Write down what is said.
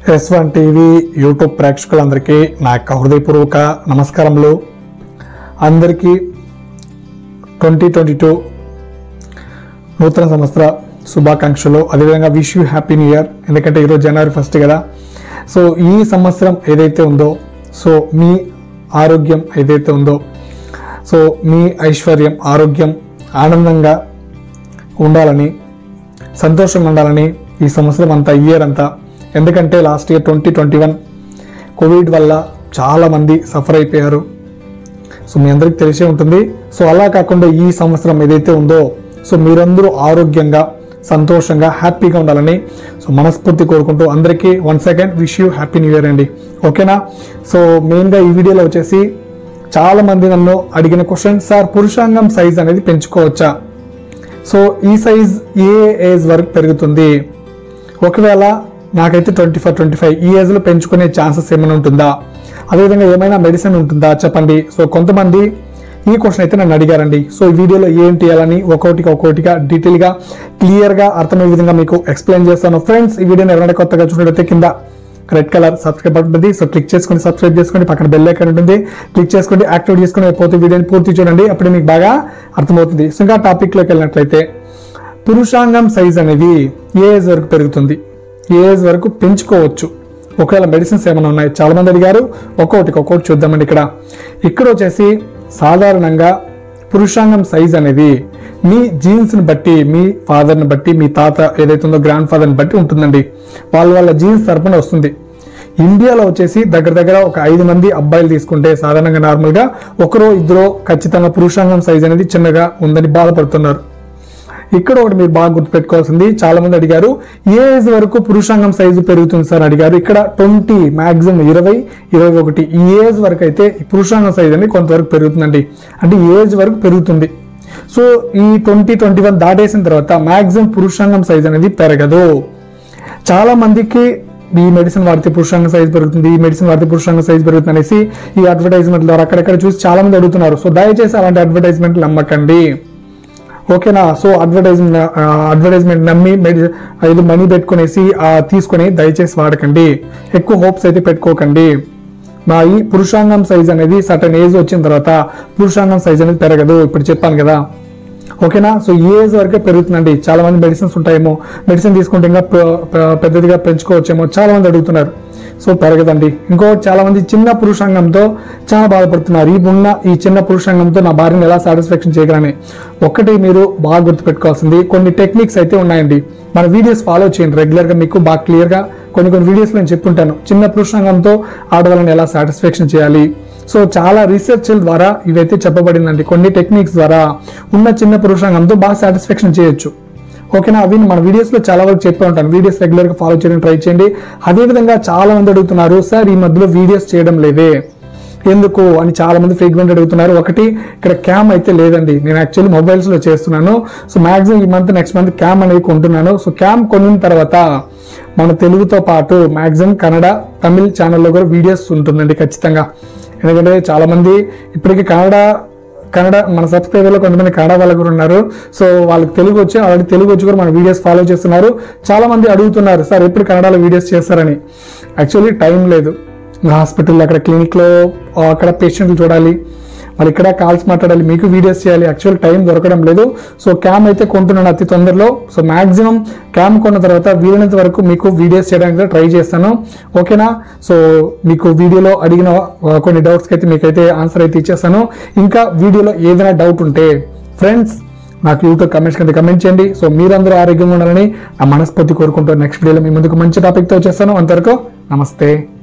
yes one TV YouTube ప్రేక్షకులందరికీ నా యొక్క హృదయపూర్వక నమస్కారములు అందరికీ ట్వంటీ ట్వంటీ టూ నూతన సంవత్సర శుభాకాంక్షలు అదేవిధంగా wish you happy new year ఎందుకంటే ఈరోజు జనవరి ఫస్ట్ కదా సో ఈ సంవత్సరం ఏదైతే ఉందో సో మీ ఆరోగ్యం ఏదైతే ఉందో సో మీ ఐశ్వర్యం ఆరోగ్యం ఆనందంగా ఉండాలని సంతోషంగా ఉండాలని ఈ సంవత్సరం అంతా ఇయర్ అంతా ఎందుకంటే last year twenty twenty one covid వల్ల చాలామంది సఫర్ అయిపోయారు సో మీ అందరికి తెలిసే ఉంటుంది సో అలా కాకుండా ఈ సంవత్సరం ఏదైతే ఉందో సో మీరందరూ ఆరోగ్యంగా సంతోషంగా హ్యాపీగా ఉండాలని సో మనస్ఫూర్తి కోరుకుంటూ అందరికీ one second wish you happy new year అండి ఓకేనా సో మెయిన్గా ఈ వీడియోలో వచ్చేసి చాలా మంది నన్ను అడిగిన క్వశ్చన్ సార్ పురుషాంగం సైజ్ అనేది పెంచుకోవచ్చా సో ఈ సైజ్ ఏ ఏజ్ వరకు పెరుగుతుంది ఒకవేళ నాకైతే ట్వంటీ ఫైవ్ ట్వంటీ ఫైవ్ ఈ ఏజ్లో పెంచుకునే ఛాన్సెస్ ఏమైనా ఉంటుందా అదేవిధంగా ఏమైనా మెడిసిన్ ఉంటుందా చెప్పండి సో కొంతమంది ఈ క్వశ్చన్ అయితే నన్ను అడిగారండి సో ఈ వీడియోలో ఏంటి చేయాలని ఒక్కొక్కటిగా ఒక్కొక్కటిగా డీటెయిల్గా క్లియర్గా అర్థమయ్యే విధంగా మీకు ఎక్స్ప్లెయిన్ చేస్తాను ఫ్రెండ్స్ ఈ వీడియోని ఎవరైనా కొత్తగా చూసినట్లయితే కింద రెడ్ కలర్ సబ్స్క్రైబ్ బటన్ ఉంటుంది సో క్లిక్ చేసుకొని సబ్స్క్రైబ్ చేసుకోండి పక్కన బెల్ ఐకాన్ ఉంటుంది క్లిక్ చేసుకోండి యాక్టివేట్ చేసుకుని పోతే వీడియోని పూర్తి చూడండి అప్పుడు మీకు బాగా అర్థమవుతుంది సో ఇంకా టాపిక్లోకి వెళ్ళినట్లయితే పురుషాంగం సైజ్ అనేది ఏ ఏజ్ వరకు పెరుగుతుంది ఏ ఏజ్ వరకు పెంచుకోవచ్చు ఒకవేళ మెడిసిన్స్ ఏమైనా ఉన్నాయి చాలా మంది అడిగారు ఒక్కొక్కటి ఒక్కొక్కటి చూద్దామండి ఇక్కడ ఇక్కడ వచ్చేసి సాధారణంగా పురుషాంగం సైజ్ అనేది మీ జీన్స్ని బట్టి మీ ఫాదర్ని బట్టి మీ తాత ఏదైతే ఉందో గ్రాండ్ ఫాదర్ని బట్టి ఉంటుందండి వాళ్ళ వాళ్ళ జీన్స్ తరపున వస్తుంది ఇండియాలో వచ్చేసి దగ్గర దగ్గర ఒక ఐదు మంది అబ్బాయిలు తీసుకుంటే సాధారణంగా నార్మల్గా ఒకరో ఇద్దరో ఖచ్చితంగా పురుషాంగం సైజ్ అనేది చిన్నగా ఉందని బాధపడుతున్నారు ఇక్కడ ఒకటి మీరు బాగా గుర్తుపెట్టుకోవాల్సింది చాలా మంది అడిగారు ఏ ఏజ్ వరకు పురుషాంగం సైజు పెరుగుతుంది సార్ అని అడిగారు ఇక్కడ ట్వంటీ మాక్సిమం ఇరవై ఇరవై ఒకటి ఈ ఏజ్ వరకు అయితే ఈ పురుషాంగం సైజ్ అనేది కొంతవరకు పెరుగుతుందండి అంటే ఈ ఏజ్ వరకు పెరుగుతుంది సో ఈ ట్వంటీ ట్వంటీ వన్ దాటేసిన తర్వాత మాక్సిమం పురుషాంగం సైజ్ అనేది పెరగదు చాలా మందికి ఈ మెడిసిన్ వాడితే పురుషాంగ సైజ్ పెరుగుతుంది ఈ మెడిసిన్ వాడితే పురుషాంగ సైజ్ పెరుగుతుంది అనేసి ఈ అడ్వర్టైజ్మెంట్ ద్వారా అక్కడక్కడ చూసి చాలా మంది అడుగుతున్నారు సో దయచేసి అలాంటి అడ్వర్టైజ్మెంట్ నమ్మకండి ఓకేనా సో అడ్వర్టైజ్మెంట్ అడ్వర్టైజ్మెంట్ నమ్మి మెడి ఇది మనీ పెట్టుకునేసి ఆ, తీసుకొని దయచేసి వాడకండి ఎక్కువ హోప్స్ అయితే పెట్టుకోకండి మా ఈ పురుషాంగం సైజ్ అనేది సటన్ ఏజ్ వచ్చిన తర్వాత పురుషాంగం సైజ్ అనేది పెరగదు ఇప్పుడు చెప్పాను కదా ఓకేనా సో ఈ ఏజ్ వరకే పెరుగుతుందండి చాలా మంది మెడిసిన్స్ ఉంటాయేమో మెడిసిన్ తీసుకుంటే ఇంకా పె- పె- పెద్దదిగా పెంచుకోవచ్చేమో చాలా మంది అడుగుతున్నారు సో పెరగదండి ఇంకో చాలా మంది చిన్న పురుషాంగంతో చాలా బాధపడుతున్నారు ఈ ఉన్న ఈ చిన్న పురుషాంగంతో నా భార్యను ఎలా సాటిస్ఫాక్షన్ చేయగలని ఒక్కటి మీరు బాగా గుర్తుపెట్టుకోవాల్సింది కొన్ని టెక్నిక్స్ అయితే ఉన్నాయండి మన వీడియోస్ ఫాలో చేయండి రెగ్యులర్గా మీకు బాగా క్లియర్గా కొన్ని కొన్ని వీడియోస్ నేను చెప్పుంటాను చిన్న పురుషాంగంతో ఆడవాళ్ళని ఎలా సాటిస్ఫాక్షన్ చేయాలి సో చాలా రీసెర్చ్ ద్వారా ఇవైతే చెప్పబడిందండి కొన్ని టెక్నిక్స్ ద్వారా ఉన్న చిన్న పురుషాంగంతో బాగా సాటిస్ఫాక్షన్ చేయొచ్చు ఓకేనా అవి మన వీడియోస్లో చాలా వరకు చెప్పే ఉంటాను వీడియోస్ రెగ్యులర్గా ఫాలో చేయడం ట్రై చేయండి అదేవిధంగా చాలా మంది అడుగుతున్నారు సార్ ఈ మధ్యలో వీడియోస్ చేయడం లేదే ఎందుకు అని చాలా మంది ఫ్రీక్వెంట్ అడుగుతున్నారు ఒకటి ఇక్కడ క్యామ్ అయితే లేదండి నేను యాక్చువల్లీ మొబైల్స్ లో చేస్తున్నాను సో మాక్సిమం ఈ మంత్ నెక్స్ట్ మంత్ క్యామ్ అనేది కొంటున్నాను సో క్యామ్ కొనిన తర్వాత మన తెలుగుతో పాటు మాక్సిమం కన్నడ తమిళ్ ఛానల్లో కూడా వీడియోస్ ఉంటుందండి ఖచ్చితంగా ఎందుకంటే చాలా మంది ఇప్పటికీ కన్నడ కన్నడ మన సబ్స్క్రైబర్లో కొంతమంది కన్నడ వాళ్ళు కూడా ఉన్నారు సో వాళ్ళకి తెలుగు వచ్చి ఆల్రెడీ తెలుగు వచ్చి కూడా మన వీడియోస్ ఫాలో చేస్తున్నారు చాలా మంది అడుగుతున్నారు సార్ ఎప్పుడు కన్నడలో వీడియోస్ చేస్తారని యాక్చువల్లీ టైం లేదు ఇంకా హాస్పిటల్ అక్కడ క్లినిక్లో అక్కడ పేషెంట్లు చూడాలి మరి ఇక్కడ కాల్స్ మాట్లాడాలి మీకు వీడియోస్ చేయాలి యాక్చువల్ టైం దొరకడం లేదు సో క్యామ్ అయితే కొంటున్నాను అతి తొందరలో సో మాక్సిమం క్యామ్ కొన్న తర్వాత వీలైనంత వరకు మీకు వీడియోస్ చేయడానికి ట్రై చేస్తాను ఓకేనా సో మీకు వీడియోలో అడిగిన ఆ, కొన్ని డౌట్స్కి అయితే మీకైతే ఆన్సర్ అయితే ఇచ్చేస్తాను ఇంకా వీడియోలో ఏదైనా డౌట్ ఉంటే ఫ్రెండ్స్ నాకు యూట్యూబ్ కమెంట్స్ కింద కమెంట్ చేయండి సో మీరందరూ ఆరోగ్యంగా ఉండాలని నా మనస్ఫూర్తి కోరుకుంటూ నెక్స్ట్ వీడియోలో మీ ముందుకు మంచి టాపిక్తో వచ్చేస్తాను అంతవరకు నమస్తే